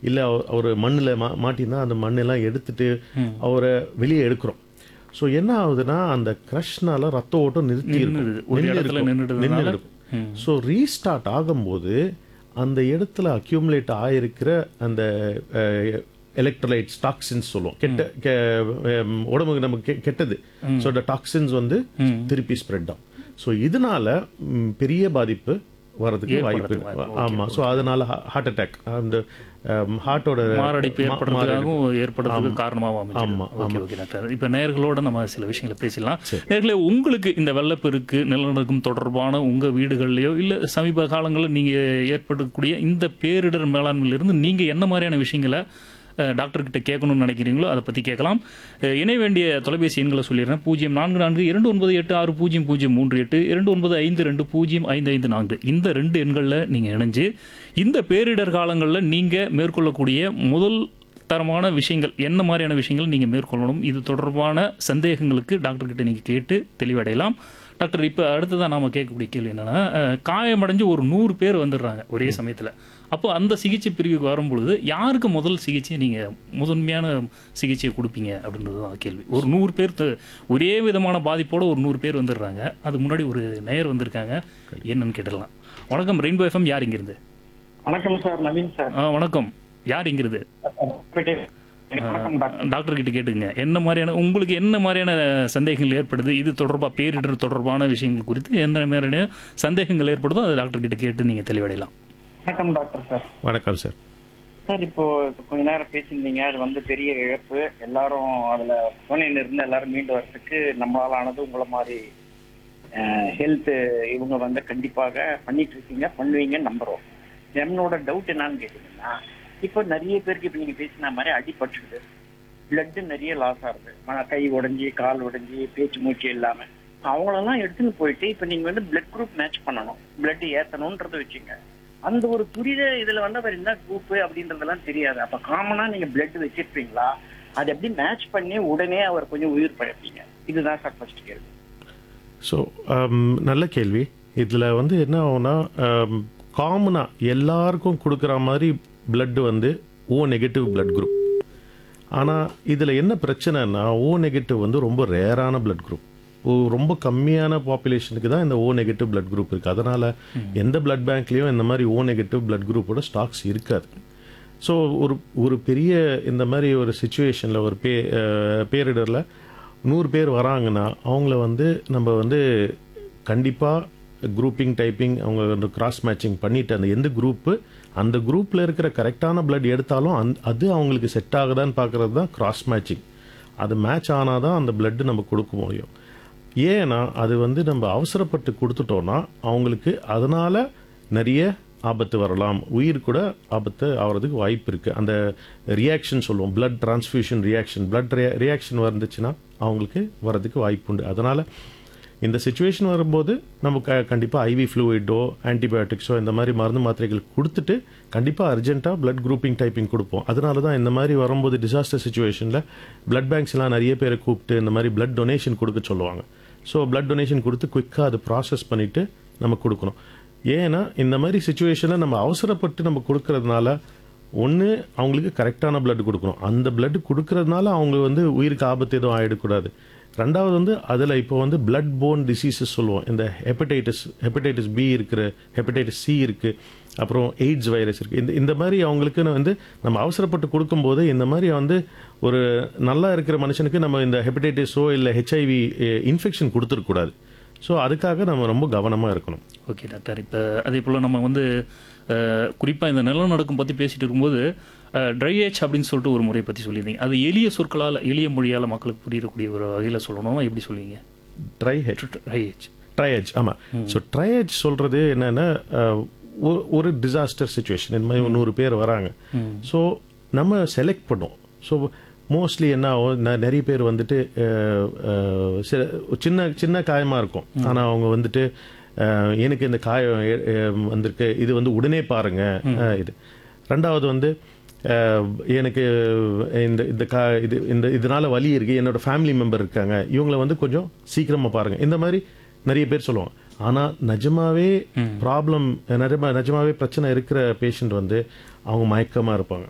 இல்லை அவர் மண்ணில் மா மாட்டியிருந்தா அந்த மண்ணெல்லாம் எடுத்துட்டு அவரை வெளியே எடுக்கிறோம் ஸோ என்ன ஆகுதுன்னா அந்த க்ரஷ்னால ரத்த ஓட்டம் நிறுத்தி நின்னுடுது. ஒரு நின்னு இடத்துல இருக்கும். நின்னுடுறதுனால, நின்னு இருக்கும் ஸோ ரீஸ்டார்ட் ஆகும்போது அந்த இடத்துல அக்யூமுலேட் ஆயிருக்கிற அந்த எலக்ட்ரோலைட்ஸ் டாக்ஸின்ஸ் சொல்லுவோம் கெட்ட கெ- ஹம், உடம்புக்கு நமக்கு கெ- கெட்டது ஸோ இந்த டாக்ஸின்ஸ் வந்து திருப்பி ஸ்ப்ரெட் ஆகும் ஸோ இதனால ம், பெரிய பாதிப்பு வரதுக்கு வாய்ப்பு இருக்கு ஆமா ஸோ அதனால ஹார்ட் அட்டாக் அந்த ஹார்ட்டோட மாரடைப்பு ஏற்படுறதுக்காகவும் ஏற்படுறதுக்கு காரணமாகவும் ஆமா, அமைஞ்சிருக்கு ஓகே ஓகே டாக்டர் இப்போ நேர்களோட நம்ம சில விஷயங்களை பேசலாம் நேர்களே உங்களுக்கு இந்த வெள்ளப்பெருக்கு நிலநடுக்கம் தொடர்பான உங்க வீடுகள்லயோ இல்ல சமீப காலங்களில் நீங்க ஏற்படக்கூடிய இந்த பேரிடர் மேலாண்மையிலிருந்து நீங்க என்ன மாதிரியான விஷயங்களை அஹ், டாக்டர் கிட்ட கேட்கணும்னு நினைக்கிறீங்களோ அதை பத்தி கேட்கலாம் அஹ், இணைய வேண்டிய தொலைபேசி எண்களை சொல்லிடுறேன் பூஜ்ஜியம் நான்கு நான்கு இரண்டு ஒன்பது எட்டு ஆறு பூஜ்ஜியம் பூஜ்ஜியம் மூன்று எட்டு இரண்டு ஒன்பது ஐந்து ரெண்டு பூஜ்ஜியம் ஐந்து ஐந்து நான்கு இந்த ரெண்டு எண்களில் நீங்க இணைஞ்சு இந்த பேரிடர் காலங்களில் நீங்க மேற்கொள்ளக்கூடிய முதல் தரமான விஷயங்கள் என்ன மாதிரியான விஷயங்கள் நீங்கள் மேற்கொள்ளணும் இது தொடர்பான சந்தேகங்களுக்கு டாக்டர் கிட்ட நீங்கள் கேட்டு தெளிவடையலாம் டாக்டர் இப்போ அடுத்ததான் நாம கேட்கக்கூடிய கேள்வி என்னன்னா அஹ், காயமடைஞ்சு ஒரு நூறு பேர் வந்துடுறாங்க ஒரே சமயத்தில் அப்போ அந்த சிகிச்சை பிரிவுக்கு வரும்பொழுது யாருக்கு முதல் சிகிச்சை நீங்கள் முதன்மையான சிகிச்சையை கொடுப்பீங்க அப்படின்றது தான் கேள்வி ஒரு நூறு பேர் த- ஒரே விதமான பாதிப்போட ஒரு நூறு பேர் வந்துடுறாங்க அதுக்கு முன்னாடி ஒரு நேயர் வந்திருக்காங்க என்னன்னு கேட்டுடலாம் வணக்கம் ரெயின்போ எஃப்எம் யார் இங்கிருந்து வணக்கம் சார் நவீன் சார் ஆ, வணக்கம் யார் இங்கிருந்து வணக்கம் டாக்டர் டாக்டர் கிட்ட கேட்டுங்க என்ன மாதிரியான உங்களுக்கு என்ன மாதிரியான சந்தேகங்கள் ஏற்படுது இது தொடர்பா பேரிடர் தொடர்பான விஷயங்கள் குறித்து என்ன மாதிரியான சந்தேகங்கள் ஏற்படுதோ அதை டாக்டர் கிட்ட கேட்டு நீங்க தெளிவடையலாம் வணக்கம் டாக்டர் சார் வணக்கம் சார் சார் இப்போ கொஞ்ச நேரம் பேசியிருந்தீங்க அது வந்து பெரிய இழப்பு எல்லாரும் அதுல சோனியில் இருந்து எல்லாரும் மீண்டு வர்றதுக்கு நம்மளால ஆனது உங்களை மாதிரி ஹெல்த் இவங்க வந்து கண்டிப்பாக பண்ணிட்டு இருக்கீங்க பண்ணுவீங்க நம்புறோம் என்னோட டவுட் என்னன்னு கேட்டீங்கன்னா இப்போ நிறைய பேருக்கு இப்போ நீங்க பேசின மாதிரி அடிபட்டுடுது பிளட் நிறைய லாஸ் ஆகுது ம- கை உடைஞ்சி கால் உடைஞ்சி பேச்சு மூச்சு இல்லாம அவங்களெல்லாம் எடுத்துன்னு போயிட்டு இப்போ நீங்க வந்து பிளட் குரூப் மேட்ச் பண்ணணும் பிளட் ஏத்தணும்ன்றத வச்சுங்க அந்த ஒரு புரிதல் இதுல வந்து அவர் என்ன குரூப் அப்படின்றதெல்லாம் தெரியாது அப்ப காமனா நீங்க பிளட் வச்சிருப்பீங்களா அது எப்படி மேட்ச் பண்ணி உடனே அவர் கொஞ்சம் உயிர் பழப்பீங்க இதுதான் சார் ஃபர்ஸ்ட் கேள்வி ஸோ நல்ல கேள்வி இதில் வந்து என்ன ஆகும்னா காமனாக எல்லாருக்கும் கொடுக்குற மாதிரி blood வந்து ஓ நெகட்டிவ் blood குரூப் ஆனால் இதில் என்ன பிரச்சனைனா ஓ நெகட்டிவ் வந்து ரொம்ப ரேரான blood குரூப் ரொம்ப கம்மியான பாப்புலேஷனுக்கு தான் இந்த ஓ நெகட்டிவ் blood குரூப் இருக்குது அதனால் எந்த blood பேங்க்லேயும் இந்த மாதிரி ஓ நெகட்டிவ் blood குரூப்போட ஸ்டாக்ஸ் இருக்காது ஸோ ஒரு ஒரு பெரிய இந்த மாதிரி ஒரு சுச்சுவேஷனில் ஒரு பே பேரிடரில் நூறு பேர் வராங்கன்னா அவங்கள வந்து நம்ம வந்து கண்டிப்பாக குரூப்பிங் டைப்பிங் அவங்க வந்து கிராஸ் மேட்சிங் பண்ணிட்டு அந்த எந்த குரூப்பு அந்த குரூப்பில் இருக்கிற கரெக்டான blood எடுத்தாலும் அந் அது அவங்களுக்கு செட் ஆகுதான்னு பார்க்குறது தான் கிராஸ் மேட்சிங் அது மேட்ச் ஆனால் தான் அந்த blood நம்ம கொடுக்க முடியும் ஏன்னா அது வந்து நம்ம அவசரப்பட்டு கொடுத்துட்டோம்னா அவங்களுக்கு அதனால நிறைய ஆபத்து வரலாம் உயிர் கூட ஆபத்து ஆகிறதுக்கு வாய்ப்பு இருக்குது அந்த ரியாக்ஷன் சொல்லுவோம் blood transfusion reaction blood reaction வந்துச்சுன்னா அவங்களுக்கு வரதுக்கு வாய்ப்பு உண்டு அதனால் இந்த சுச்சுவேஷன் வரும்போது நம்ம க கண்டிப்பாக ஐவி ஃப்ளூயிடோ ஆன்டிபயோட்டிக்ஸோ இந்த மாதிரி மருந்து மாத்திரைகள் கொடுத்துட்டு கண்டிப்பாக அர்ஜென்ட்டாக blood குரூப்பிங் டைப்பிங் கொடுப்போம் அதனால தான் இந்த மாதிரி வரும்போது டிசாஸ்டர் சுச்சுவேஷனில் blood banks எல்லாம் நிறைய பேரை கூப்பிட்டு இந்த மாதிரி blood டொனேஷன் கொடுக்க சொல்லுவாங்க ஸோ blood டொனேஷன் கொடுத்து குயிக்காக அதை ப்ராசஸ் பண்ணிவிட்டு நம்ம கொடுக்கணும் ஏன்னா இந்த மாதிரி சுச்சுவேஷனில் நம்ம அவசரப்பட்டு நம்ம கொடுக்கறதுனால ஒன்று அவங்களுக்கு கரெக்டான blood கொடுக்கணும் அந்த blood கொடுக்கறதுனால அவங்க வந்து உயிருக்கு ஆபத்து எதுவும் ஆகிடக்கூடாது ரெண்டாவது வந்து அதில் இப்போ வந்து blood borne டிசீசஸ் சொல்லுவோம் இந்த ஹெப்படைட்டிஸ் ஹெப்படைட்டிஸ் பி இருக்குது ஹெப்படைட்டிஸ் சி இருக்குது அப்புறம் எய்ட்ஸ் வைரஸ் இருக்குது இந்த இந்த மாதிரி அவங்களுக்கு வந்து நம்ம அவசரப்பட்டு கொடுக்கும்போது இந்த மாதிரி வந்து ஒரு நல்லா இருக்கிற மனுஷனுக்கு நம்ம இந்த ஹெப்படைட்டிஸோ இல்லை ஹெச்ஐவி இன்ஃபெக்ஷன் கொடுத்துருக்கூடாது ஸோ அதுக்காக நம்ம ரொம்ப கவனமாக இருக்கணும் ஓகே டாக்டர் இப்போ அதே போல் நம்ம வந்து குறிப்பாக இந்த நிலநடுக்கம் பற்றி பேசிட்டு இருக்கும்போது ட்ரைஏஜ் அப்படின்னு சொல்லிட்டு ஒரு முறையை பற்றி சொல்லியிருந்தீங்க அது எளிய சொற்களால் எளிய மொழியால் மக்களுக்கு புரியக்கூடிய ஒரு வகையில் சொல்லணும் எப்படி சொல்லுவீங்க ட்ரை ஹெட் ட்ரைஏஜ் ட்ரையேஜ் ஆமாம் ஸோ ட்ரையேஜ் சொல்கிறது என்னென்னா ஒரு டிசாஸ்டர் சுச்சுவேஷன் இந்த மாதிரி ஒரு நூறு பேர் வராங்க ஸோ நம்ம செலக்ட் பண்ணோம் ஸோ மோஸ்ட்லி என்ன ஆகும் ந- நிறைய பேர் வந்துட்டு அஹ், அஹ், சில சின்ன சின்ன காயமாக இருக்கும் ஆனால் அவங்க வந்துட்டு அஹ், எனக்கு இந்த காயம் எ- எ- வந்திருக்கு இது வந்து உடனே பாருங்க அஹ், இது ரெண்டாவது வந்து அஹ், எனக்கு இந்த இந்த கா இது இந்த இதனால வலி இருக்கு என்னோட ஃபேமிலி மெம்பர் இருக்காங்க இவங்கள வந்து கொஞ்சம் சீக்கிரமா பாருங்க இந்த மாதிரி நிறைய பேர் சொல்லுவாங்க ஆனா நிஜமாவே ப்ராப்ளம் நிஜமா நிஜமாவே பிரச்சனை இருக்கிற பேஷண்ட் வந்து அவங்க மயக்கமா இருப்பாங்க